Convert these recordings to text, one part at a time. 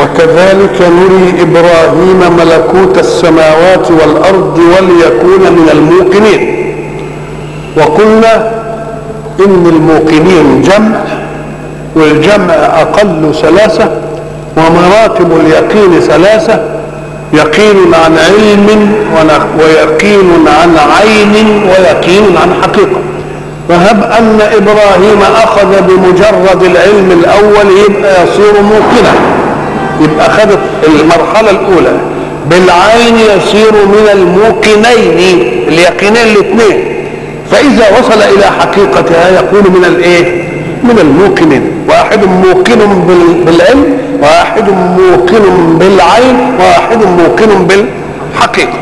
وكذلك نري ابراهيم ملكوت السماوات والارض وليكون من الموقنين وقلنا ان الموقنين جمع والجمع اقل ثلاثه ومراتب اليقين ثلاثه يقين عن علم ويقين عن عين ويقين عن حقيقه فهب ان ابراهيم اخذ بمجرد العلم الاول يبقى يصير موقنا يبقى اخذ المرحله الاولى بالعين يصير من الموقنين اليقينين الاثنين فاذا وصل الى حقيقتها يكون من الايه من الموقنين واحد موقن بالعلم واحد موقن بالعين واحد موقن بالحقيقه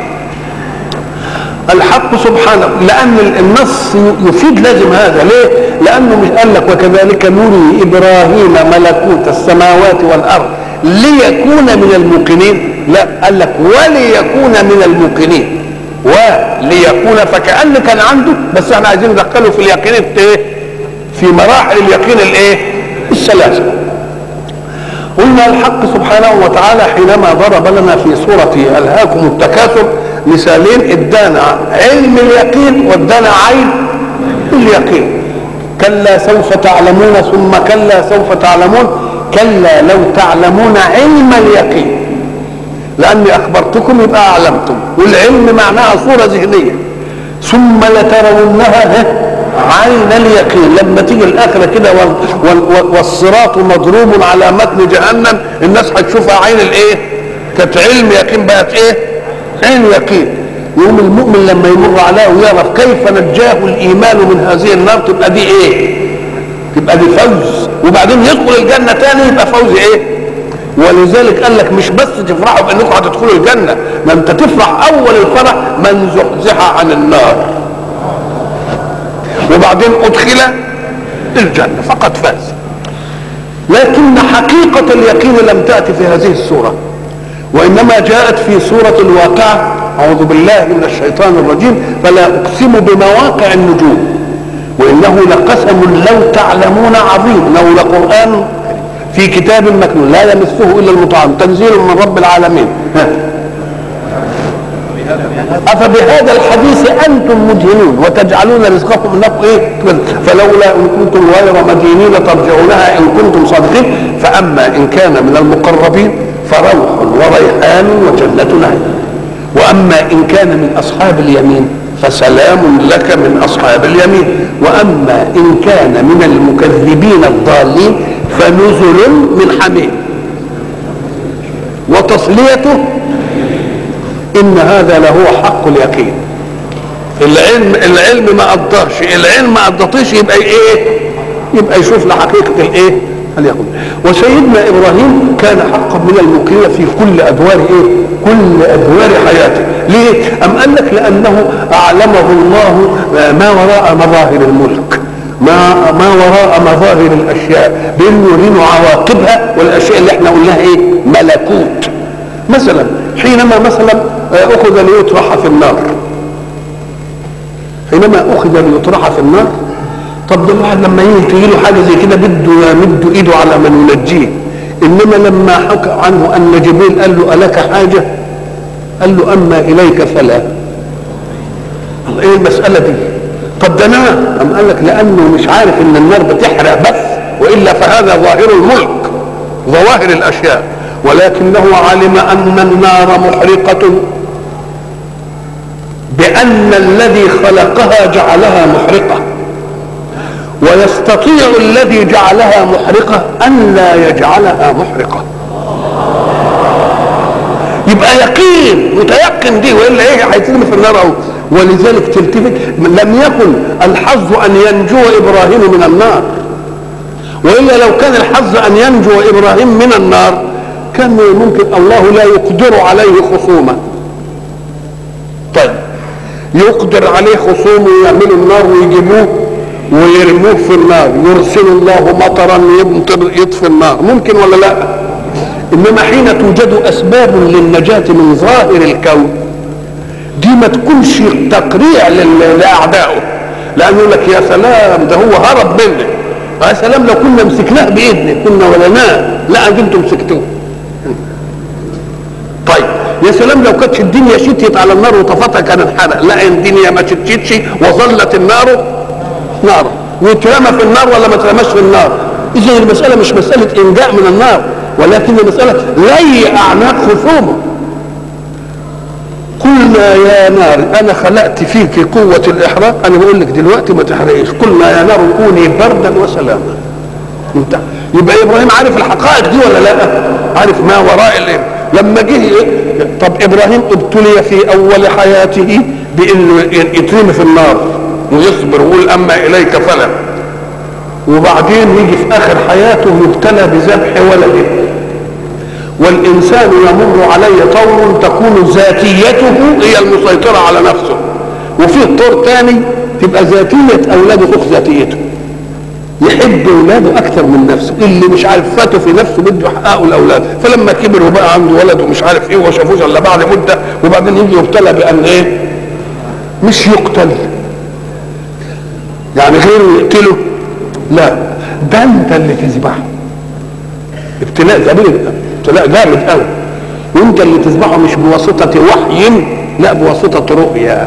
الحق سبحانه لان النص يفيد لازم هذا ليه لانه مش قال لك وكذلك نري ابراهيم ملكوت السماوات والارض ليكون من الموقنين لا قال لك وليكون من الموقنين وليكون فكأن كان عنده بس احنا عايزين ندخله في اليقين ايه في مراحل اليقين الايه الثلاثه قلنا الحق سبحانه وتعالى حينما ضرب لنا في سورة ألهاكم التكاثر مثالين ادانا علم اليقين وادانا عين اليقين كلا سوف تعلمون ثم كلا سوف تعلمون كلا لو تعلمون علم اليقين لاني اخبرتكم يبقى اعلمتم والعلم معناها صوره ذهنيه ثم لترونها عين اليقين لما تيجي الاخره كده والصراط مضروب على متن جهنم الناس هتشوفها عين الايه كانت علم يقين بقت ايه عين يقين يوم المؤمن لما يمر عليها ويعرف كيف نجاه الايمان من هذه النار تبقى دي ايه تبقى دي فوز وبعدين يدخل الجنه تاني يبقى فوز ايه ولذلك قال لك مش بس تفرحوا بانكم هتدخلوا الجنه ما انت تفرح اول الفرح من زحزح عن النار وبعدين ادخل الجنه فقد فاز لكن حقيقه اليقين لم تاتي في هذه السوره وانما جاءت في سوره الواقعه اعوذ بالله من الشيطان الرجيم فلا اقسم بمواقع النجوم وانه لقسم لو تعلمون عظيم لو لقران في كتاب مكنون لا يمسه الا المطعم تنزيل من رب العالمين افبهذا الحديث انتم مدهنون وتجعلون رزقكم انكم ايه فلولا ان كنتم غير مدينين ترجعونها ان كنتم صادقين فاما ان كان من المقربين فروح وريحان وجنه نعيم واما ان كان من اصحاب اليمين فسلام لك من اصحاب اليمين واما ان كان من المكذبين الضالين فنزل من حميم وتصليته ان هذا لهو حق اليقين العلم العلم ما قدرش العلم ما قدرتش يبقى ايه يبقى يشوف لحقيقه الايه اليقين وسيدنا ابراهيم كان حقا من المقيم في كل ادوار ايه كل ادوار حياته ليه ام قال لك لانه اعلمه الله ما وراء مظاهر الملك ما ما وراء مظاهر الاشياء بانه يرينا عواقبها والاشياء اللي احنا قلناها ايه ملكوت مثلا حينما مثلا اخذ ليطرح في النار حينما اخذ ليطرح في النار طب ده الواحد لما يجي تجي له حاجه زي كده بده يمد ايده على من ينجيه انما لما حكى عنه ان جبريل قال له الك حاجه قال له اما اليك فلا الله ايه المساله دي طب ده نعم أم قال لك لانه مش عارف ان النار بتحرق بس والا فهذا ظاهر الملك ظواهر الاشياء ولكنه علم ان النار محرقه بان الذي خلقها جعلها محرقه ويستطيع الذي جعلها محرقه ان لا يجعلها محرقه يبقى يقين متيقن دي والا ايه هيترمي في النار اهو ولذلك تلتفت لم يكن الحظ ان ينجو ابراهيم من النار والا لو كان الحظ ان ينجو ابراهيم من النار كان ممكن الله لا يقدر عليه خصومه طيب يقدر عليه خصومه ويعملوا النار ويجيبوه ويرموه في النار يرسل الله مطرا يمطر يطفي النار ممكن ولا لا انما حين توجد اسباب للنجاه من ظاهر الكون دي ما تكونش تقريع لاعدائه لانه يقول لك يا سلام ده هو هرب مني يا سلام لو كنا مسكناه باذنه كنا ولناه لا انتم مسكتوه يا سلام لو كانتش الدنيا شتيت على النار وطفتها كان انحرق لا الدنيا ما شتتش وظلت النار نار ويترمى في النار ولا ما ترماش في النار اذا المساله مش مساله انجاء من النار ولكن المساله لي اعناق خصومه قلنا يا نار انا خلقت فيك قوه الاحراق انا بقول لك دلوقتي ما تحرقيش قلنا يا نار كوني بردا وسلاما انت يبقى ابراهيم عارف الحقائق دي ولا لا عارف ما وراء الايه لما جه طب ابراهيم ابتلي في اول حياته بانه يترمي في النار ويصبر ويقول اما اليك فلا وبعدين يجي في اخر حياته يبتلى بذبح ولده والانسان يمر عليه طور تكون ذاتيته هي المسيطره على نفسه وفيه طور ثاني تبقى ذاتيه اولاده فوق ذاتيته يحب اولاده اكثر من نفسه اللي مش عارف فاته في نفسه بده يحققه الاولاد فلما كبر وبقى عنده ولد ومش عارف ايه وما شافوش الا بعد مده وبعدين يجي يبتلى بان ايه مش يقتل يعني غيره يقتله لا ده انت اللي تذبحه ابتلاء جميل ابتلاء جامد قوي وانت اللي تذبحه مش بواسطه وحي لا بواسطه رؤيا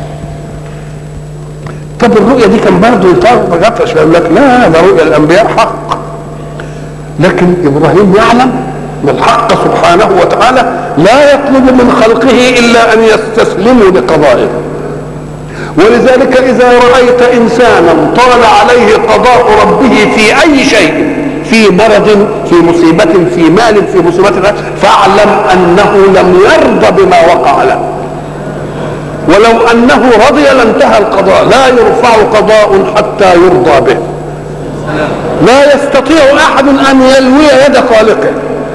طب الرؤيا دي كان برضه يطرق غطش يقول لك لا ده رؤيا الانبياء حق لكن ابراهيم يعلم من الحق سبحانه وتعالى لا يطلب من خلقه الا ان يستسلموا لقضائه ولذلك اذا رايت انسانا طال عليه قضاء ربه في اي شيء في مرض في مصيبة في مال في مصيبة فاعلم أنه لم يرضى بما وقع له ولو أنه رضي لانتهى القضاء لا يرفع قضاء حتى يرضى به لا يستطيع أحد أن يلوي يد خالقه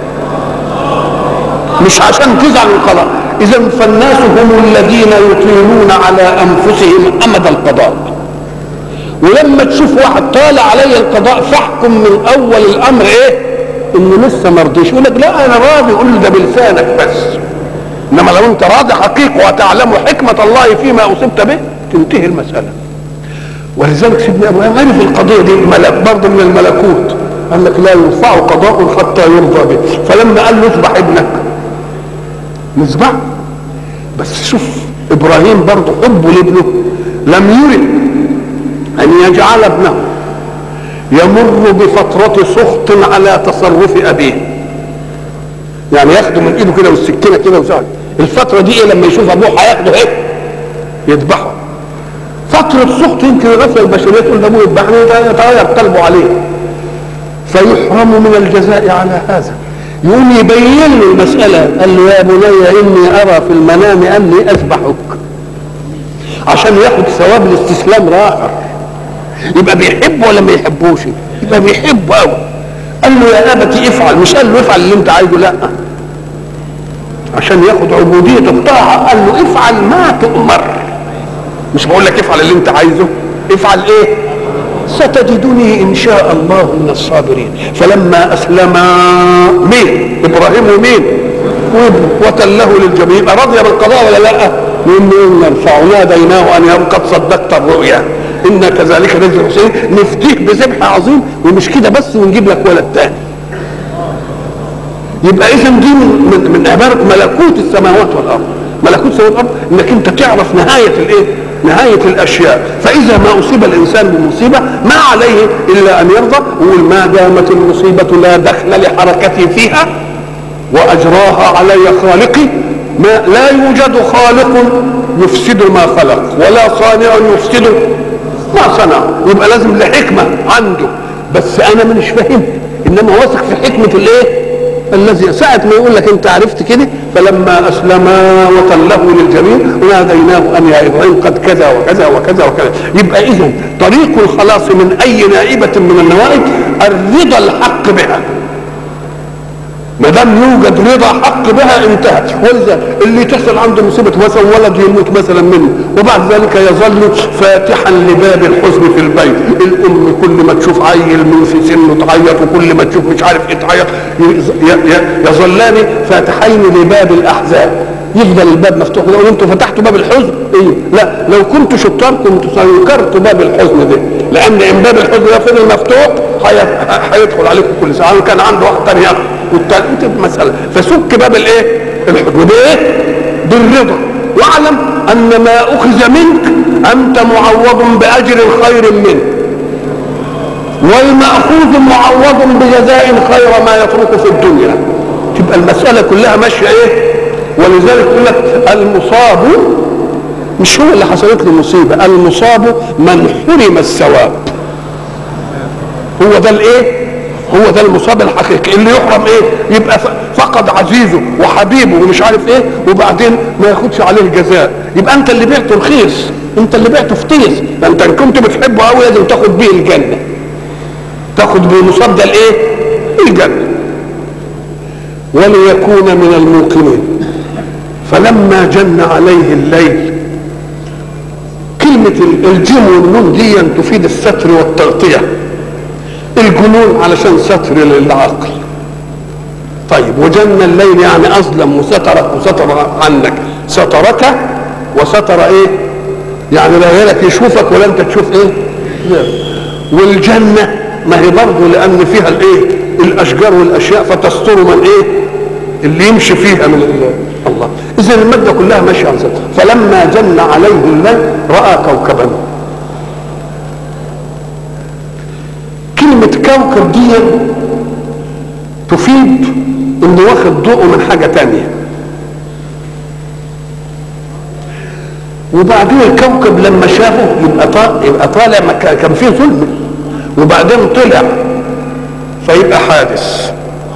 مش عشان تزعل القضاء إذا فالناس هم الذين يطيلون على أنفسهم أمد القضاء ولما تشوف واحد طال علي القضاء فاحكم من اول الامر ايه انه لسه ما رضيش يقول لك لا انا راضي يقول له ده بلسانك بس انما لو انت راضي حقيقه وتعلم حكمه الله فيما اصبت به تنتهي المساله ولذلك سيدنا ابراهيم عرف القضيه دي ملك برضه من الملكوت قال لك لا يرفع قضاء حتى يرضى به فلما قال له اذبح ابنك نذبح بس شوف ابراهيم برضه حبه لابنه لم يرد أن يجعل ابنه يمر بفترة سخط على تصرف أبيه يعني ياخده من إيده كده والسكينة كده وسعد الفترة دي إيه لما يشوف أبوه هياخده إيه يذبحه فترة سخط يمكن الغفلة البشرية تقول ده أبوه يذبحني يتغير قلبه عليه فيحرم من الجزاء على هذا يقوم يبين له المسألة قال له يا بني إني أرى في المنام أني أذبحك عشان ياخد ثواب الاستسلام راحة يبقى بيحبه ولا ما يحبوش يبقى بيحبه قوي قال له يا ابتي افعل مش قال له افعل اللي انت عايزه لا عشان ياخد عبودية الطاعة قال له افعل ما تؤمر مش بقول لك افعل اللي انت عايزه افعل ايه ستجدني ان شاء الله من الصابرين فلما اسلما مين ابراهيم ومين وتله للجبين يبقى رضي بالقضاء ولا لا من نرفع ناديناه ان قد صدقت الرؤيا انا كذلك نجزي المحسنين نفديه بذبح عظيم ومش كده بس ونجيب لك ولد تاني يبقى اذا دي من, من, من عباره ملكوت السماوات والارض ملكوت السماوات والارض انك انت تعرف نهايه الايه نهايه الاشياء فاذا ما اصيب الانسان بمصيبه ما عليه الا ان يرضى ويقول ما دامت المصيبه لا دخل لحركتي فيها واجراها علي خالقي ما لا يوجد خالق يفسد ما خلق ولا صانع يفسد ما صنع يبقى لازم لحكمه عنده بس انا مش فاهم انما واثق في حكمه الايه الذي ساعة ما يقول لك انت عرفت كده فلما اسلما وتله للجميع ناديناه ان يا ابراهيم قد كذا وكذا وكذا وكذا يبقى اذا طريق الخلاص من اي نائبه من النوائب الرضا الحق بها ما دام يوجد رضا حق بها انتهى ولذا اللي تحصل عنده مصيبه مثلا ولد يموت مثلا منه وبعد ذلك يظل فاتحا لباب الحزن في البيت الام كل ما تشوف عيل من في سنه تعيط وكل ما تشوف مش عارف ايه تعيط يظلان فاتحين لباب الاحزان يفضل الباب مفتوح لو انتوا فتحتوا باب الحزن ايه لا لو كنت شطار كنت سينكرت باب الحزن ده لان ان باب الحزن ده فضل مفتوح هيدخل عليكم كل ساعه كان عنده واحد تاني والتالت مسألة فسك باب الايه الحدود ايه بالرضا واعلم ان ما اخذ منك انت معوض باجر خير منه والمأخوذ معوض بجزاء خير ما يترك في الدنيا تبقى المسألة كلها ماشية ايه ولذلك يقول لك المصاب مش هو اللي حصلت له مصيبة المصاب من حرم الثواب هو ده الايه هو ده المصاب الحقيقي اللي يحرم ايه يبقى فقد عزيزه وحبيبه ومش عارف ايه وبعدين ما ياخدش عليه الجزاء يبقى انت اللي بعته رخيص انت اللي بعته فطيس ده انت ان كنت بتحبه قوي لازم تاخد بيه الجنه تاخد بمصاب ده الايه الجنه وليكون من الموقنين فلما جن عليه الليل كلمة الجن والنون دي تفيد الستر والتغطية الجنون علشان ستر للعقل طيب وجن الليل يعني أظلم وسترك وستر عنك سترك وستر ايه يعني لا غيرك يشوفك ولا انت تشوف ايه والجنة ما هي برضه لأن فيها الايه الأشجار والأشياء فتستر من ايه اللي يمشي فيها من الله اذا الماده كلها ماشيه على فلما جن عليه الليل راى كوكبا كلمه كوكب دي تفيد انه واخد ضوءه من حاجه تانية وبعدين الكوكب لما شافه يبقى طالع يبقى طالع كان فيه ظلم وبعدين طلع فيبقى حادث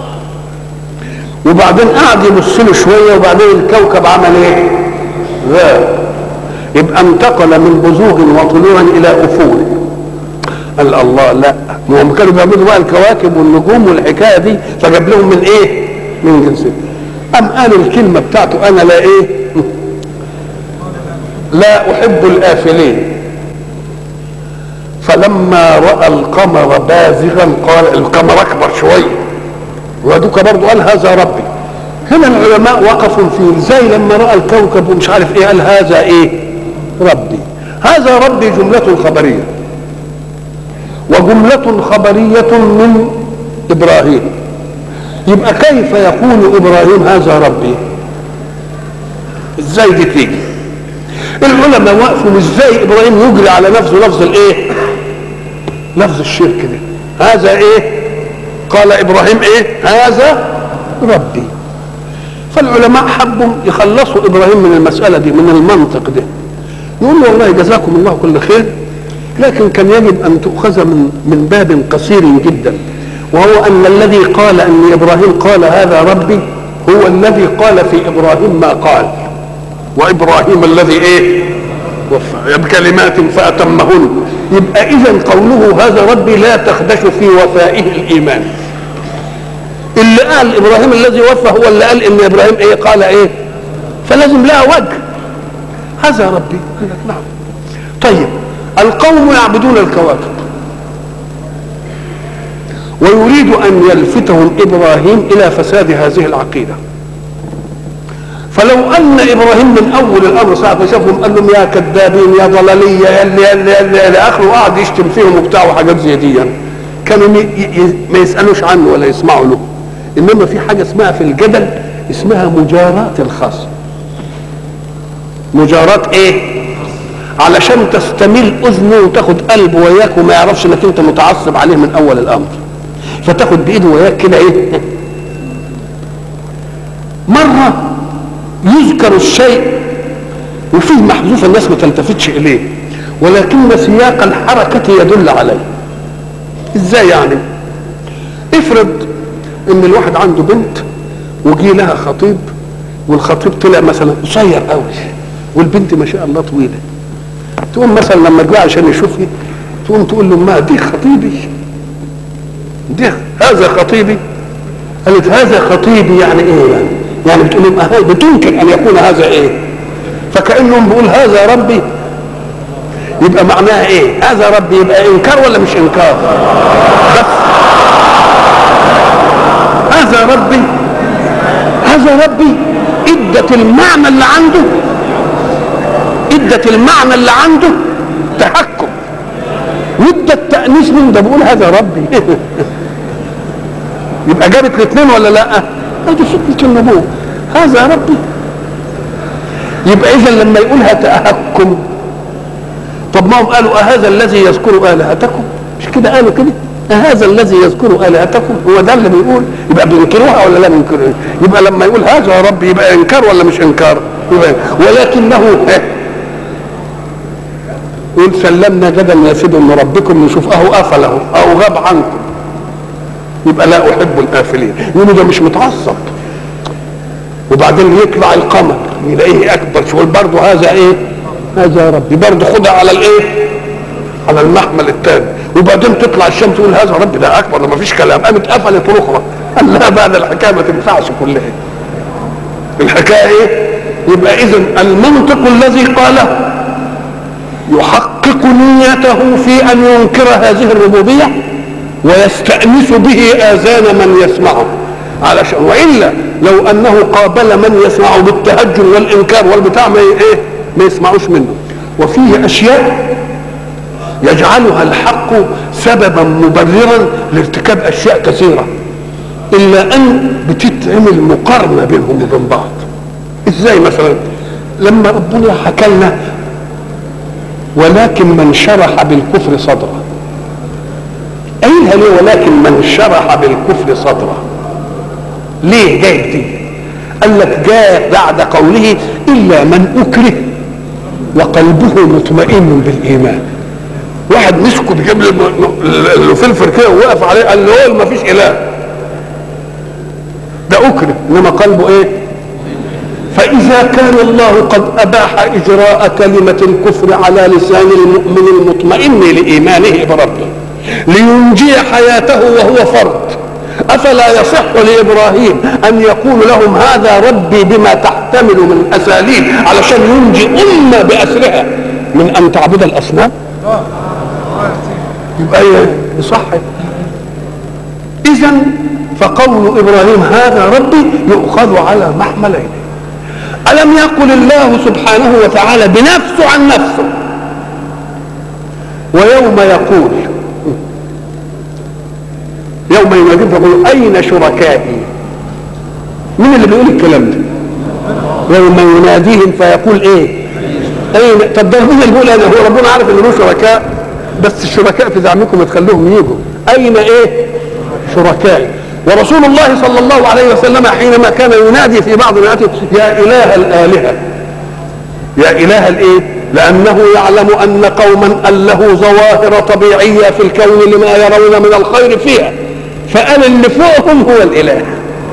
وبعدين قعد يبص له شويه وبعدين الكوكب عمل ايه؟ غاب يبقى انتقل من بزوغ وطلوع الى افول قال الله لا ما هم كانوا بيعملوا بقى الكواكب والنجوم والحكايه دي فجاب لهم من ايه؟ من جنسهم أم قال الكلمة بتاعته أنا لا إيه؟ لا أحب الآفلين فلما رأى القمر بازغا قال القمر أكبر شوية ودوك برضه قال هذا ربي هنا العلماء وقفوا في زي لما راى الكوكب ومش عارف ايه قال هذا ايه ربي هذا ربي جملة خبرية وجملة خبرية من إبراهيم يبقى كيف يقول إبراهيم هذا ربي ازاي دي تيجي العلماء وقفوا ازاي إبراهيم يجري على نفسه لفظ الايه لفظ الشرك ده هذا ايه قال ابراهيم ايه هذا ربي فالعلماء حبوا يخلصوا ابراهيم من المساله دي من المنطق ده نقول له والله جزاكم الله كل خير لكن كان يجب ان تؤخذ من من باب قصير جدا وهو ان الذي قال ان ابراهيم قال هذا ربي هو الذي قال في ابراهيم ما قال وابراهيم الذي ايه وفى بكلمات فاتمهن يبقى اذا قوله هذا ربي لا تخدش في وفائه الايمان اللي قال ابراهيم الذي وفى هو اللي قال ان ابراهيم ايه قال ايه فلازم لها وجه هذا ربي قال لك نعم طيب القوم يعبدون الكواكب ويريد ان يلفتهم ابراهيم الى فساد هذه العقيده فلو ان ابراهيم من اول الامر ساعه ما شافهم قال لهم يا كذابين يا ضلاليه يا اللي يا اللي, اللي الى اخره وقعد يشتم فيهم وبتاع وحاجات زي دي يعني. كانوا ما يسالوش عنه ولا يسمعوا له انما في حاجه اسمها في الجدل اسمها مجاراة الخصم مجاراة ايه علشان تستميل اذنه وتاخد قلبه وياك وما يعرفش انك انت متعصب عليه من اول الامر فتاخد بايده وياك كده ايه مره يذكر الشيء وفيه محذوف الناس ما تلتفتش اليه ولكن سياق الحركه يدل عليه ازاي يعني افرض ان الواحد عنده بنت وجي لها خطيب والخطيب طلع مثلا قصير قوي والبنت ما شاء الله طويله تقوم مثلا لما تجي عشان يشوفني تقوم تقول له ما دي خطيبي دي هذا خطيبي قالت هذا خطيبي يعني ايه يعني يعني بتقول لهم أه بتنكر ان يكون هذا ايه فكانهم بيقول هذا ربي يبقى معناها ايه هذا ربي يبقى انكار ولا مش انكار بس هذا ربي هذا ربي ادت المعنى اللي عنده ادت المعنى اللي عنده تحكم وادت تانيث من ده بقول هذا ربي يبقى جابت الاثنين ولا لا؟ ادي فتنه النبوه هذا ربي يبقى اذا لما يقولها تأهكم طب ما هم قالوا أهذا الذي يذكر آلهتكم مش كده قالوا كده أهذا الذي يذكر آلهتكم هو ده اللي بيقول يبقى بينكروها ولا لا بينكروها يبقى لما يقول هذا ربي يبقى إنكار ولا مش إنكار يبقى ولكنه يقول سلمنا جدا يا سيدي من ربكم نشوف اهو قفله او غاب عنكم يبقى لا احب الافلين يقول ده مش متعصب وبعدين يطلع القمر يلاقيه اكبر شويه برضه هذا ايه هذا ربي برضه خدها على الايه على المحمل الثاني وبعدين تطلع الشمس تقول هذا ربي ده اكبر ده ما فيش كلام قامت قفلت الاخرى قال لا بعد الحكايه ما تنفعش كلها الحكايه ايه يبقى اذا المنطق الذي قاله يحقق نيته في ان ينكر هذه الربوبيه ويستانس به اذان من يسمعه علشان والا لو انه قابل من يسمعه بالتهجم والانكار والبتاع ما ايه ما يسمعوش منه وفيه اشياء يجعلها الحق سببا مبررا لارتكاب اشياء كثيره الا ان بتتعمل مقارنه بينهم وبين بعض ازاي مثلا لما ربنا حكى لنا ولكن من شرح بالكفر صدره قايلها ليه ولكن من شرح بالكفر صدره ليه جايب دي قال لك جاء بعد قوله الا من اكره وقلبه مطمئن بالايمان واحد مسكه بيجيب له الفلفل كده ووقف عليه قال له ما فيش اله ده اكره انما قلبه ايه فإذا كان الله قد أباح إجراء كلمة الكفر على لسان المؤمن المطمئن لإيمانه بربه لينجي حياته وهو فرد أفلا يصح لإبراهيم أن يقول لهم هذا ربي بما تحتمل من أساليب علشان ينجي أمة بأسرها من أن تعبد الأصنام يبقى يصح إذا فقول إبراهيم هذا ربي يؤخذ على محملين ألم يقل الله سبحانه وتعالى بنفسه عن نفسه ويوم يقول يوم ينادي يقول أين شركائي مين اللي بيقول الكلام ده يوم يناديهم فيقول ايه اين طب ده مين اللي بيقول انا هو ربنا عارف ان له شركاء بس الشركاء في زعمكم تخلوهم يجوا اين ايه شركائي ورسول الله صلى الله عليه وسلم حينما كان ينادي في بعض الآيات يا إله الآلهة يا إله الإيه؟ لأنه يعلم أن قوما أن له ظواهر طبيعية في الكون لما يرون من الخير فيها فقال اللي فوقهم هو الإله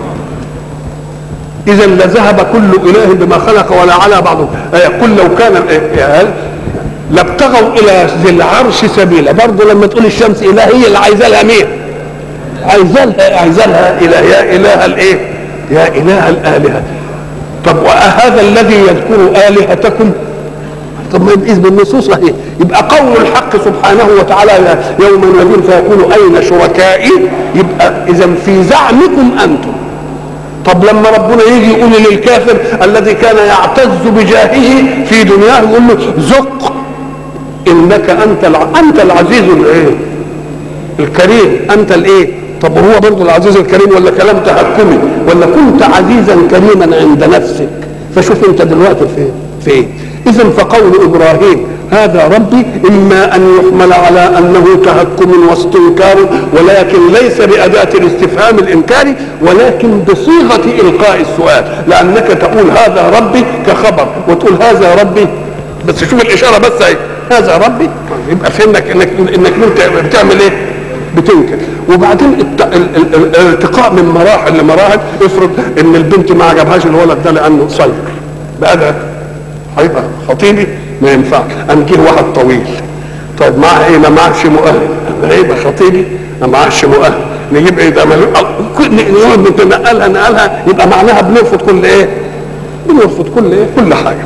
إذا لذهب كل إله بما خلق ولا على بعضهم يقول لو كان لابتغوا إلى ذي العرش سبيلا برضه لما تقول الشمس إله هي اللي عايزة لها مين؟ عايزالها عايزالها الى يا اله الايه يا اله الالهه طب وهذا الذي يذكر الهتكم طب ما يبقى بالنصوص اهي يبقى قول الحق سبحانه وتعالى يوم ينادون فيقول اين شركائي يبقى اذا في زعمكم انتم طب لما ربنا يجي يقول للكافر الذي كان يعتز بجاهه في دنياه يقول له ذق انك انت انت العزيز الايه الكريم انت الايه طب هو برضه العزيز الكريم ولا كلام تهكمي ولا كنت عزيزا كريما عند نفسك فشوف انت دلوقتي فين فين اذا فقول ابراهيم هذا ربي اما ان يحمل على انه تهكم واستنكار ولكن ليس باداه الاستفهام الانكاري ولكن بصيغه القاء السؤال لانك تقول هذا ربي كخبر وتقول هذا ربي بس شوف الاشاره بس اهي هذا ربي يبقى فهمك انك انك انت بتعمل ايه؟ بتنكر وبعدين الارتقاء من مراحل لمراحل افرض ان البنت ما عجبهاش الولد ده لانه قصير بقى ده هيبقى خطيبي ما ينفعش قام جه واحد طويل طيب معاه ايه ما معهش مؤهل هيبقى خطيبي ما معهش مؤهل نجيب ايه ده نقعد ننقلها نقلها يبقى معناها بنرفض كل ايه؟ بنرفض كل ايه؟ كل حاجه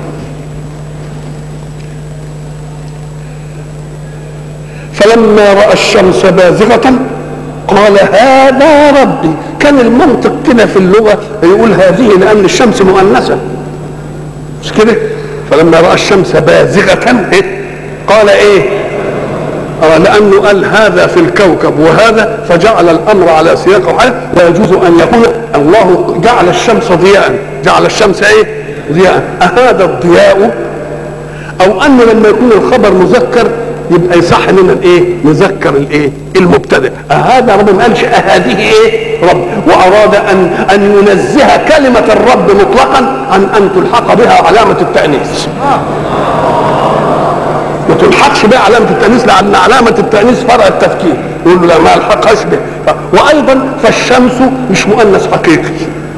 فلما راى الشمس بازغه قال هذا ربي كان المنطق كده في اللغه يقول هذه لان الشمس مؤنثه مش كده فلما راى الشمس بازغه إيه؟ قال ايه آه لانه قال هذا في الكوكب وهذا فجعل الامر على سياق وحاله ويجوز ان يكون الله جعل الشمس ضياء جعل الشمس ايه ضياء أهذا الضياء او ان لما يكون الخبر مذكر يبقى يصح اننا الايه نذكر الايه المبتدا هذا رب ما قالش هذه ايه رب واراد ان ان ينزه كلمه الرب مطلقا عن ان تلحق بها علامه التانيث ما تلحقش بها علامه التانيث لان علامه التانيث فرع التفكير يقول له لا ما الحقهاش به وايضا فالشمس مش مؤنث حقيقي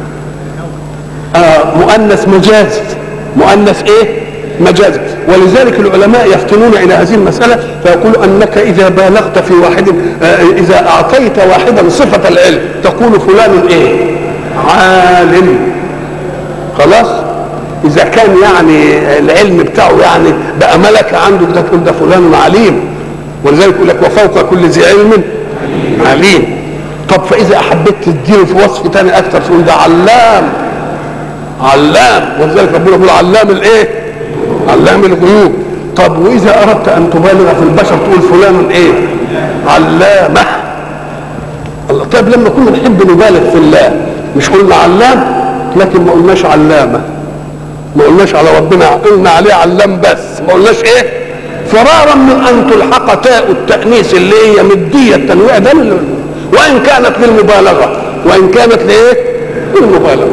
آه مؤنث مجازي مؤنث ايه مجازي ولذلك العلماء يفتنون الى هذه المساله فيقول انك اذا بالغت في واحد آه اذا اعطيت واحدا صفه العلم تقول فلان ايه عالم خلاص اذا كان يعني العلم بتاعه يعني بقى ملكه عنده ده تقول ده فلان عليم ولذلك يقول لك وفوق كل ذي علم عليم طب فاذا احبيت تديله في وصف تاني اكثر تقول ده علام علام ولذلك ربنا يقول علام الايه علام الغيوب طب واذا اردت ان تبالغ في البشر تقول فلان ايه علامه الله طيب لما كنا نحب نبالغ في الله مش قلنا علام لكن ما قلناش علامه ما قلناش على ربنا قلنا عليه علام بس ما قلناش ايه فرارا من ان تلحق تاء التانيث اللي هي مديه التنويع ده وان كانت للمبالغه وان كانت لايه للمبالغه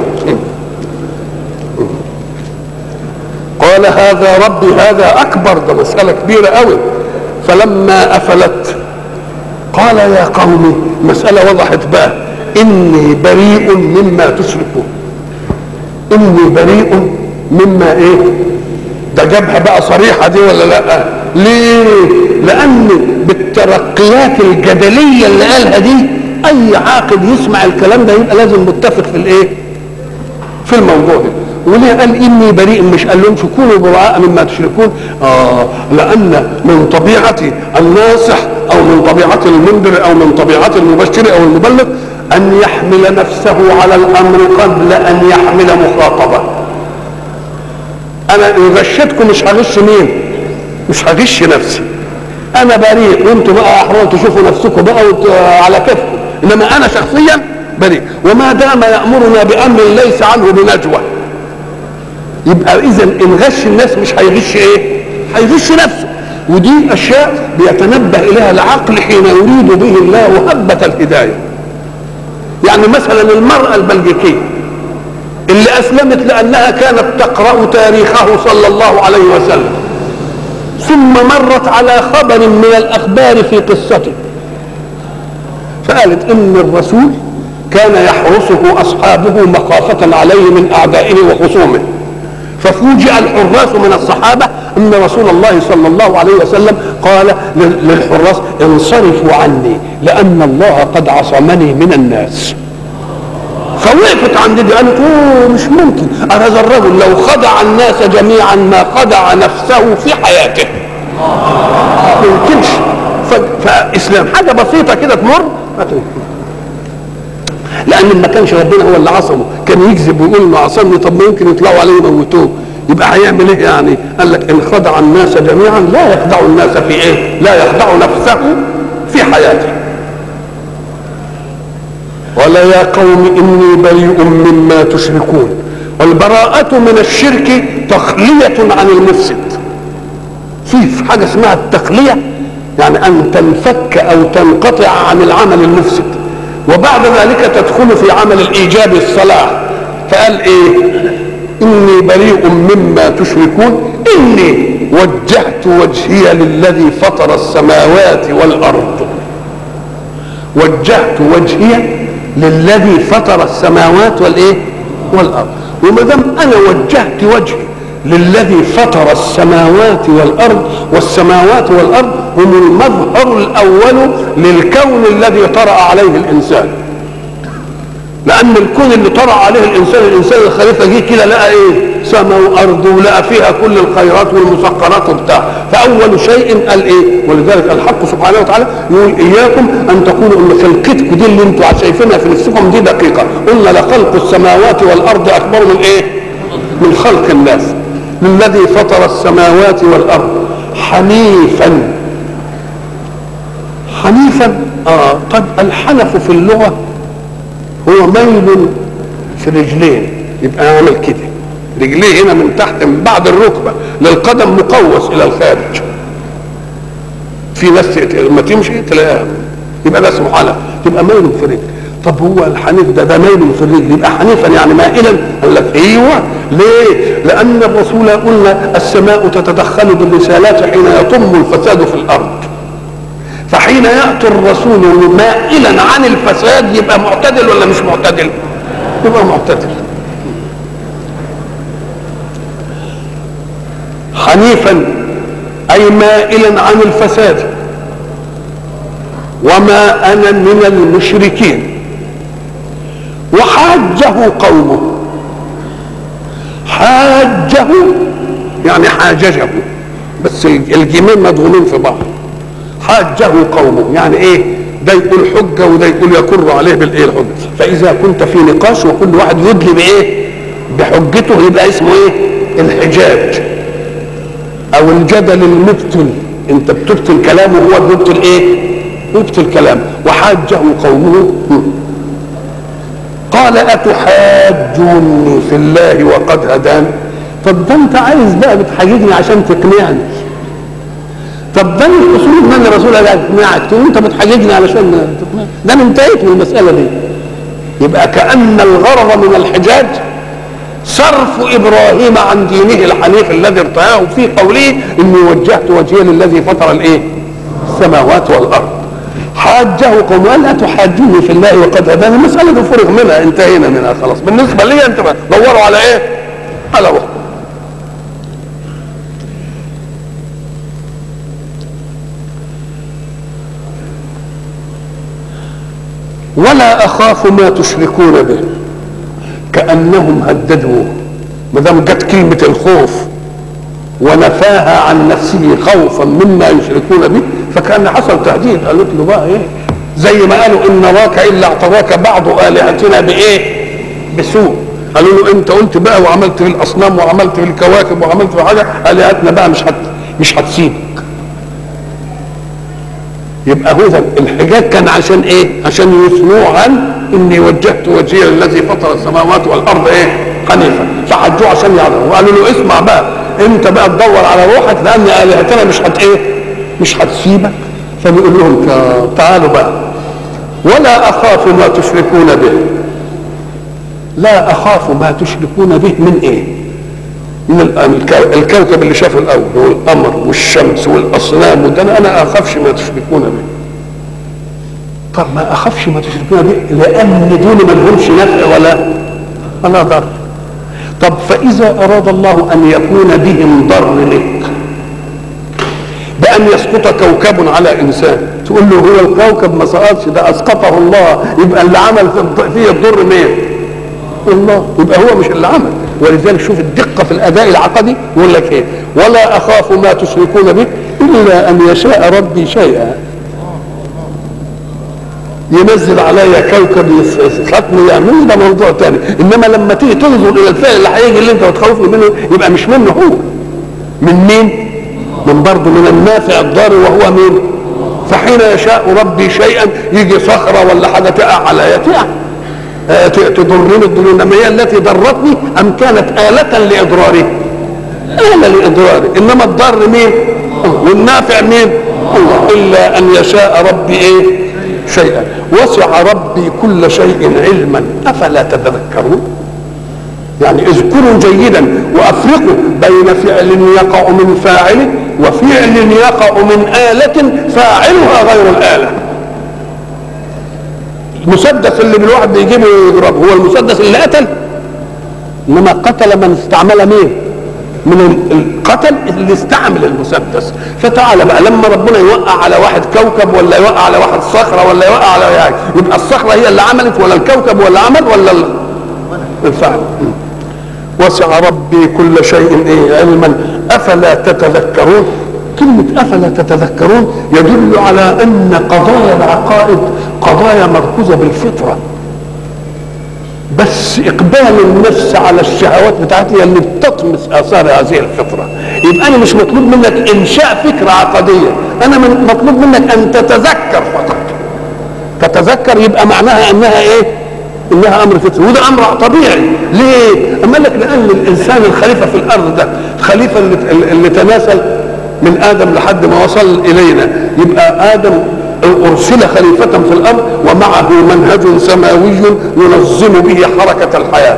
قال هذا ربي هذا اكبر ده مساله كبيره قوي فلما افلت قال يا قوم مساله وضحت بقى اني بريء مما تشركون اني بريء مما ايه ده جابها بقى صريحه دي ولا لا ليه لان بالترقيات الجدليه اللي قالها دي اي عاقل يسمع الكلام ده يبقى لازم متفق في الايه في الموضوع ده وليه قال اني بريء مش قال لهمش كونوا براء مما تشركون اه لان من طبيعه الناصح او من طبيعه المنذر او من طبيعه المبشر او المبلغ ان يحمل نفسه على الامر قبل ان يحمل مخاطبه انا ان غشتكم مش هغش مين مش هغش نفسي انا بريء وانتم بقى احرار تشوفوا نفسكم بقى على كيفكم انما انا شخصيا بريء وما دام يامرنا بامر ليس عنه بنجوى يبقى اذا ان غش الناس مش هيغش ايه هيغش نفسه ودي اشياء بيتنبه اليها العقل حين يريد به الله هبه الهدايه يعني مثلا المراه البلجيكيه اللي اسلمت لانها كانت تقرا تاريخه صلى الله عليه وسلم ثم مرت على خبر من الاخبار في قصته فقالت ان الرسول كان يحرسه اصحابه مخافه عليه من اعدائه وخصومه ففوجئ الحراس من الصحابه ان رسول الله صلى الله عليه وسلم قال للحراس انصرفوا عني لان الله قد عصمني من الناس فوقفت عند دي قالت اوه مش ممكن هذا الرجل لو خدع الناس جميعا ما خدع نفسه في حياته ما يمكنش فاسلام حاجه بسيطه كده تمر لان ما كانش ربنا هو اللي عصمه كان يكذب ويقول انه عصمني طب ما يمكن يطلعوا عليه يموتوه يبقى هيعمل ايه يعني قال لك ان خدع الناس جميعا لا يخدع الناس في ايه لا يخدع نفسه في حياته ولا يا قوم اني بريء مما تشركون والبراءة من الشرك تخلية عن المفسد في حاجة اسمها التخلية يعني أن تنفك أو تنقطع عن العمل المفسد وبعد ذلك تدخل في عمل الإيجاب الصلاح فقال إيه إني بريء مما تشركون إني وجهت وجهي للذي فطر السماوات والأرض وجهت وجهي للذي فطر السماوات والايه والارض وما دام انا وجهت وجهي للذي فطر السماوات والارض والسماوات والارض هم المظهر الاول للكون الذي طرا عليه الانسان لان الكون اللي طرا عليه الانسان الانسان الخليفه جه كده لقى ايه سماء وارض ولقى فيها كل الخيرات والمسخرات وبتاع فاول شيء قال ايه ولذلك الحق سبحانه وتعالى يقول اياكم ان تقولوا ان خلقتكم دي اللي انتم شايفينها في نفسكم دي دقيقه قلنا لخلق السماوات والارض اكبر من ايه من خلق الناس للذي فطر السماوات والارض حنيفا حنيفا اه طب الحنف في اللغه هو ميل في رجلين يبقى عامل كده رجليه هنا من تحت من بعد الركبه للقدم مقوس الى الخارج في ناس لما تمشي تلاقيها يبقى ده اسمه حنف تبقى ميل في رجل طب هو الحنيف ده ده ميل في الرجل يبقى حنيفا يعني مائلا قال لك ايوه ليه؟ لان الرسول قلنا السماء تتدخل بالرسالات حين يطم الفساد في الارض فحين ياتي الرسول مائلا عن الفساد يبقى معتدل ولا مش معتدل؟ يبقى معتدل حنيفا اي مائلا عن الفساد وما انا من المشركين وحاجه قومه حاجه يعني حاججه بس الجيمين مضغومين في بعض حاجه قومه يعني ايه ده يقول حجه وده يقول يقر عليه بالايه الحجه فاذا كنت في نقاش وكل واحد يدلي بايه بحجته يبقى اسمه ايه الحجاج او الجدل المبتل انت بتبطل كلامه هو بيبطل ايه يبطل كلامه وحاجه قومه قال اتحاجوني في الله وقد هدان طب ده انت عايز بقى بتحاججني عشان تقنعني طب ده مش اسلوب من الرسول قال اقنعك تقول انت بتحاججني علشان تقنعني ده انا انتهيت من المساله دي يبقى كان الغرض من الحجاج صرف ابراهيم عن دينه الحنيف الذي ارتاه في قوله اني وجهت وجهي للذي فطر الايه السماوات والارض حاجه قوم قال لا تحاجوني في الله وقد هداني المساله دي فرغ منها انتهينا منها خلاص بالنسبه لي انت دوروا على ايه؟ على وقت ولا اخاف ما تشركون به كانهم هددوا ما دام جت كلمه الخوف ونفاها عن نفسه خوفا مما يشركون به فكان حصل تهديد قالت له بقى ايه زي ما قالوا ان نراك الا اعتراك بعض الهتنا بايه بسوء قالوا له انت قلت بقى وعملت في الاصنام وعملت في الكواكب وعملت في حاجه الهتنا بقى مش هت مش هتسيبك يبقى هو الحجاج كان عشان ايه عشان يثنوه عن اني وجهت وجهي للذي فطر السماوات والارض ايه حنيفا فحجوه عشان يعرفوا وقالوا له اسمع بقى انت بقى تدور على روحك لان الهتنا مش هت ايه مش هتسيبك فبيقول لهم تعالوا بقى ولا اخاف ما تشركون به لا اخاف ما تشركون به من ايه من الكوكب اللي شافه الاول والقمر والشمس والاصنام وده انا اخافش ما تشركون به طب ما اخافش ما تشركون به لان دول ما لهمش نفع ولا ولا ضر طب فاذا اراد الله ان يكون بهم ضر لك بان يسقط كوكب على انسان تقول له هو الكوكب ما سقطش ده اسقطه الله يبقى اللي عمل فيه الضر مين الله يبقى هو مش اللي عمل ولذلك شوف الدقة في الأداء العقدي يقول لك إيه ولا أخاف ما تشركون به إلا أن يشاء ربي شيئا ينزل عليا كوكب ختم يعمل ده موضوع تاني انما لما تيجي تنظر الى الفعل اللي هيجي اللي انت بتخوفني منه يبقى مش منه هو من مين؟ من برضه من النافع الضار وهو مين؟ فحين يشاء ربي شيئا يجي صخره ولا حاجه تقع عليا تقع تضرني الضرور انما هي التي ضرتني ام كانت آلة لإضراري آلة لإضراري انما الضر مين والنافع مين الله الا ان يشاء ربي ايه شيئا وسع ربي كل شيء علما افلا تتذكرون يعني اذكروا جيدا وافرقوا بين فعل يقع من فاعله وفعل يقع من آلة فاعلها غير الآلة المسدس اللي بالواحد بيجيبه ويضربه هو المسدس اللي قتل انما قتل من استعمل مين من القتل اللي استعمل المسدس فتعالى بقى لما ربنا يوقع على واحد كوكب ولا يوقع على واحد صخره ولا يوقع على يعني يبقى الصخره هي اللي عملت ولا الكوكب ولا عمل ولا الفعل وسع ربي كل شيء ايه علما افلا تتذكرون كلمة أفلا تتذكرون يدل على أن قضايا العقائد قضايا مركوزة بالفطرة بس إقبال النفس على الشهوات بتاعتها اللي بتطمس آثار هذه الفطرة يبقى انا مش مطلوب منك انشاء فكره عقديه انا من مطلوب منك ان تتذكر فقط تتذكر يبقى معناها انها ايه انها امر فطري وده امر طبيعي ليه اما لك لان الانسان الخليفه في الارض ده الخليفه اللي, اللي تناسل من ادم لحد ما وصل الينا يبقى ادم ارسل خليفه في الارض ومعه منهج سماوي ينظم به حركه الحياه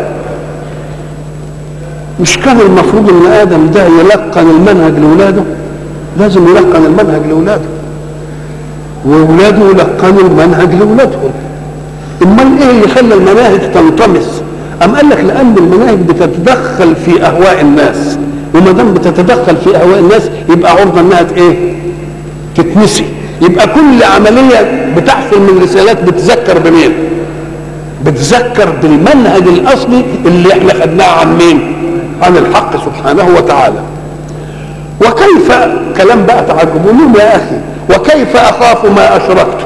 مش كان المفروض ان ادم ده يلقن المنهج لاولاده لازم يلقن المنهج لاولاده واولاده يلقنوا المنهج لاولادهم امال ايه اللي خلى المناهج تنطمس ام قال لك لان المناهج بتتدخل في اهواء الناس وما دام بتتدخل في اهواء الناس يبقى عرضه انها ايه تتنسي يبقى كل عمليه بتحصل من رسالات بتذكر بمين بتذكر بالمنهج الاصلي اللي احنا خدناه عن مين عن الحق سبحانه وتعالى وكيف كلام بقى تعجبون يا اخي وكيف اخاف ما اشركتم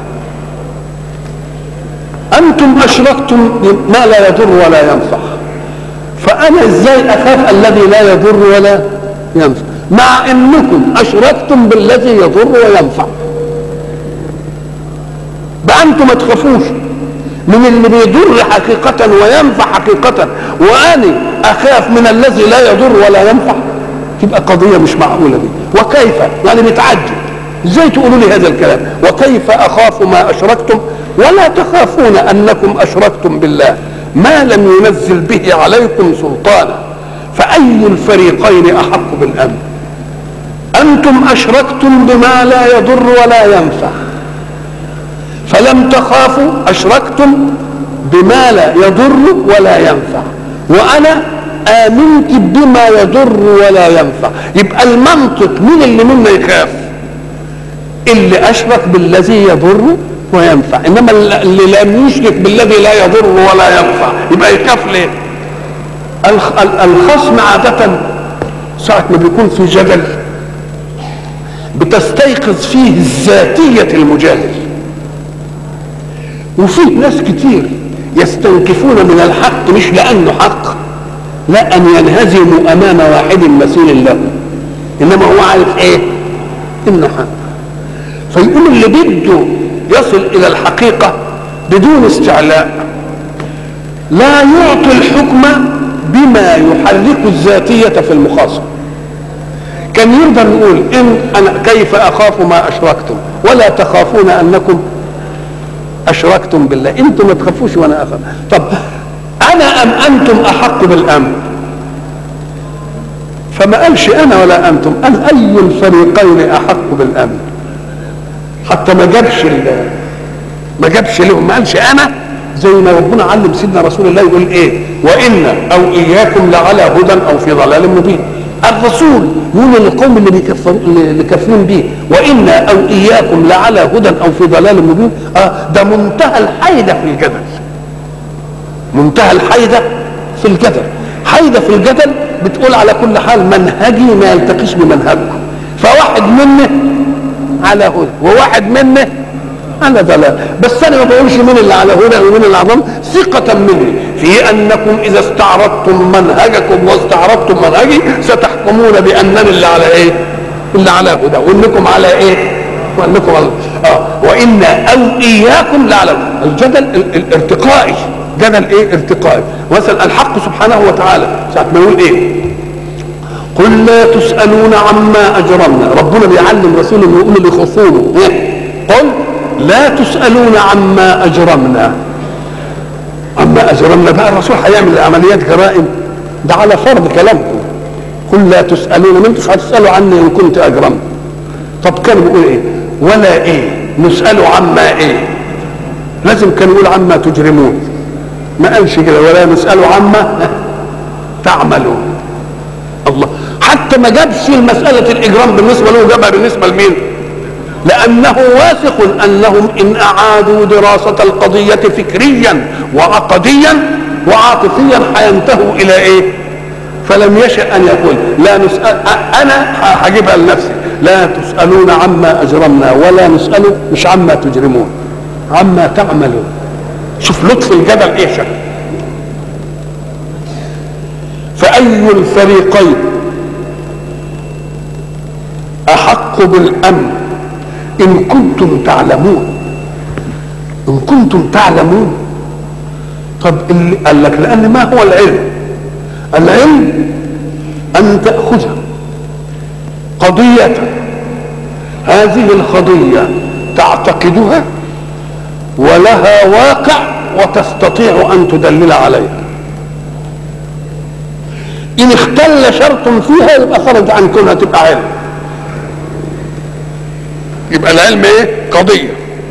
انتم اشركتم ما لا يضر ولا ينفع فانا ازاي اخاف الذي لا يضر ولا ينفع مع انكم اشركتم بالذي يضر وينفع بقى انتم ما تخافوش من اللي بيضر حقيقة وينفع حقيقة وأنا أخاف من الذي لا يضر ولا ينفع تبقى قضية مش معقولة دي وكيف يعني بتعجب ازاي تقولوا لي هذا الكلام وكيف أخاف ما أشركتم ولا تخافون أنكم أشركتم بالله ما لم ينزل به عليكم سلطانا فأي الفريقين أحق بالأمن أنتم أشركتم بما لا يضر ولا ينفع فلم تخافوا أشركتم بما لا يضر ولا ينفع وأنا آمنت بما يضر ولا ينفع يبقى المنطق مين اللي منا يخاف اللي أشرك بالذي يضر وينفع إنما اللي لم يشرك بالذي لا يضر ولا ينفع يبقى يخاف ليه الخصم عادة ساعة ما بيكون في جدل بتستيقظ فيه ذاتية المجادل وفي ناس كتير يستنكفون من الحق مش لانه حق لا ان ينهزموا امام واحد مثيل له انما هو عارف ايه انه حق فيقول اللي بده يصل الى الحقيقه بدون استعلاء لا يعطي الحكم بما يحرك الذاتيه في المخاصمه كان يقدر يقول ان انا كيف اخاف ما اشركتم ولا تخافون انكم اشركتم بالله انتم ما تخافوش وانا اخاف طب انا ام انتم احق بالامن فما قالش انا ولا انتم قال اي الفريقين احق بالامن حتى ما جابش ما جابش لهم ما قالش انا زي ما ربنا علم سيدنا رسول الله يقول ايه وان او اياكم لعلى هدى او في ضلال مبين الرسول يقول للقوم اللي بيكفروا اللي كافرين به وانا او اياكم لعلى هدى او في ضلال مبين اه ده منتهى الحيده في الجدل منتهى الحيده في الجدل حيده في الجدل بتقول على كل حال منهجي ما يلتقيش بمنهجكم فواحد منه على هدى وواحد منه على ضلال بس انا ما بقولش مين اللي على هدى ومين اللي على ضلال ثقة مني في انكم اذا استعرضتم منهجكم واستعرضتم منهجي ستحكمون بانني اللي على ايه؟ اللي على هدى وانكم على ايه؟ وانكم على اه وان او اياكم لعلى الجدل الارتقائي جدل ايه؟ ارتقائي مثلا الحق سبحانه وتعالى ساعة ما يقول ايه؟ قل لا تسألون عما أجرمنا ربنا بيعلم رسوله يقول لخصومه إيه؟ قل لا تسألون عما أجرمنا عما أجرمنا بقى الرسول هيعمل عمليات جرائم ده على فرض كلامكم قل لا تسألون ما انتوش هتسألوا عني إن كنت أجرمت طب كان بيقول إيه ولا إيه نسأل عما إيه لازم كان يقول عما تجرمون ما قالش كده ولا نسأل عما تعملون الله حتى ما جابش مسألة الإجرام بالنسبة له جابها بالنسبة لمين؟ لأنه واثق أنهم إن أعادوا دراسة القضية فكريا وعقديا وعاطفيا حينتهوا إلى إيه؟ فلم يشأ أن يقول لا نسأل أنا هجيبها لنفسي لا تسألون عما أجرمنا ولا نسأل مش عما تجرمون عما تعملون شوف لطف الجبل إيه شكل فأي الفريقين احق بالامن ان كنتم تعلمون ان كنتم تعلمون طب اللي قال لك لان ما هو العلم العلم ان تاخذ قضيه هذه القضيه تعتقدها ولها واقع وتستطيع ان تدلل عليها ان اختل شرط فيها يبقى خرج عن كونها تبقى علم يبقى العلم ايه قضيه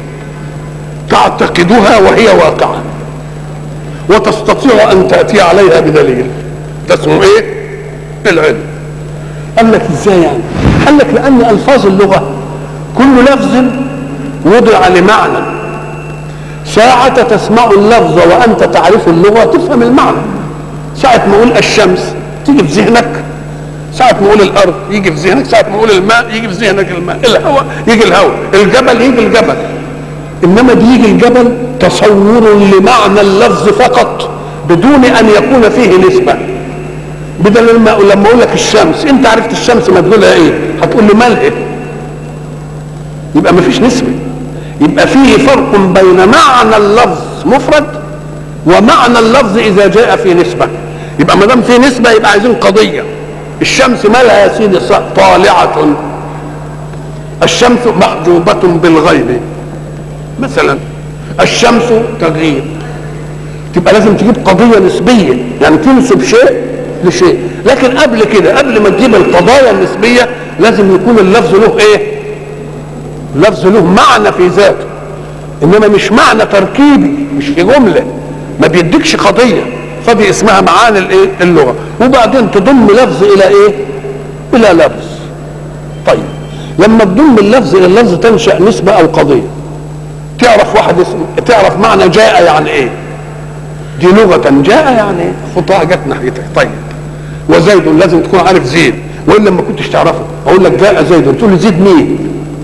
تعتقدها وهي واقعه وتستطيع ان تاتي عليها بدليل ده اسمه ايه العلم قال لك ازاي يعني قال لك لان الفاظ اللغه كل لفظ وضع لمعنى ساعة تسمع اللفظ وأنت تعرف اللغة تفهم المعنى ساعة ما أقول الشمس تيجي في ذهنك ساعة ما أقول الأرض يجي في ذهنك ساعة ما أقول الماء يجي في ذهنك الماء الهواء يجي الهواء الجبل يجي الجبل إنما بيجي الجبل تصور لمعنى اللفظ فقط بدون أن يكون فيه نسبة بدل لما لما أقول لك الشمس أنت عرفت الشمس مدلولها إيه هتقول لي مالها يبقى ما فيش نسبة يبقى فيه فرق بين معنى اللفظ مفرد ومعنى اللفظ اذا جاء في نسبه يبقى ما دام في نسبه يبقى عايزين قضيه الشمس مالها يا سيدي طالعه الشمس محجوبه بالغيب مثلا الشمس تغيب تبقى لازم تجيب قضيه نسبيه يعني تنسب شيء لشيء لكن قبل كده قبل ما تجيب القضايا النسبيه لازم يكون اللفظ له ايه لفظ له معنى في ذاته انما مش معنى تركيبي مش في جمله ما بيديكش قضيه فدي اسمها معاني الايه اللغه وبعدين تضم لفظ الى ايه الى لفظ طيب لما تضم اللفظ الى اللفظ تنشا نسبه او قضيه تعرف واحد اسم تعرف معنى جاء يعني ايه دي لغه جاء يعني ايه خطاها جت ناحيتك طيب وزيد لازم تكون عارف زيد والا ما كنتش تعرفه اقول لك جاء زيد تقول لي زيد مين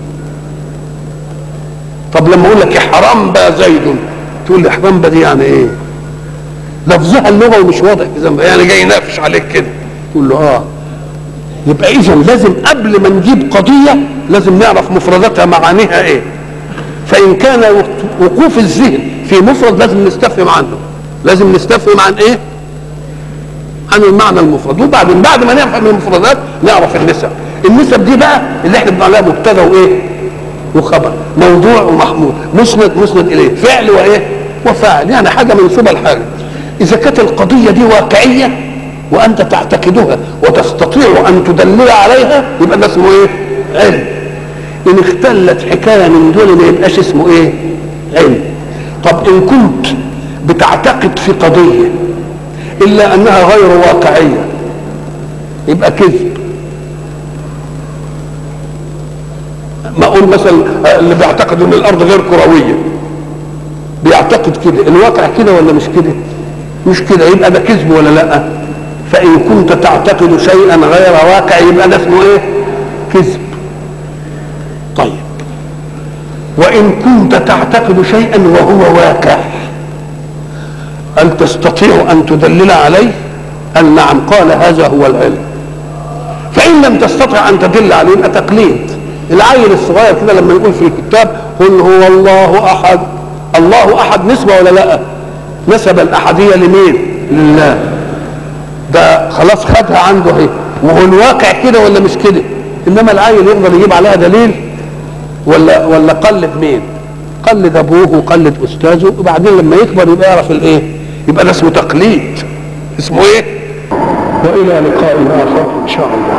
طب لما اقول لك حرام بقى زيد تقول لي حرام دي يعني ايه لفظها اللغوي مش واضح في يعني جاي ينافش عليك كده تقول له اه يبقى اذا لازم قبل ما نجيب قضيه لازم نعرف مفرداتها معانيها ايه فان كان وقوف الذهن في مفرد لازم نستفهم عنه لازم نستفهم عن ايه عن المعنى المفرد وبعدين بعد ما نفهم المفردات نعرف النسب النسب دي بقى اللي احنا بنقول عليها مبتدا وايه وخبر موضوع ومحمول مسند مسند اليه فعل وايه وفاعل يعني حاجه منسوبه لحاجه اذا كانت القضيه دي واقعيه وانت تعتقدها وتستطيع ان تدلل عليها يبقى ده اسمه ايه علم ان اختلت حكايه من دول ما يبقاش اسمه ايه علم طب ان كنت بتعتقد في قضيه الا انها غير واقعيه يبقى كذب ما اقول مثلا اللي بيعتقد ان الارض غير كرويه بيعتقد كده الواقع كده ولا مش كده مش كده يبقى ده كذب ولا لا فان كنت تعتقد شيئا غير واقع يبقى ده اسمه ايه كذب طيب وان كنت تعتقد شيئا وهو واقع هل تستطيع ان تدلل عليه قال نعم قال هذا هو العلم فان لم تستطع ان تدل عليه يبقى تقليد العيل الصغير كده لما يقول في الكتاب قل هو الله احد الله احد نسبه ولا لا نسب الاحديه لمين لله ده خلاص خدها عنده اهي وهو الواقع كده ولا مش كده انما العيل يقدر يجيب عليها دليل ولا ولا قلد مين قلد ابوه وقلد استاذه وبعدين لما يكبر يبقى يعرف الايه يبقى ده اسمه تقليد اسمه ايه والى لقاء اخر ان شاء الله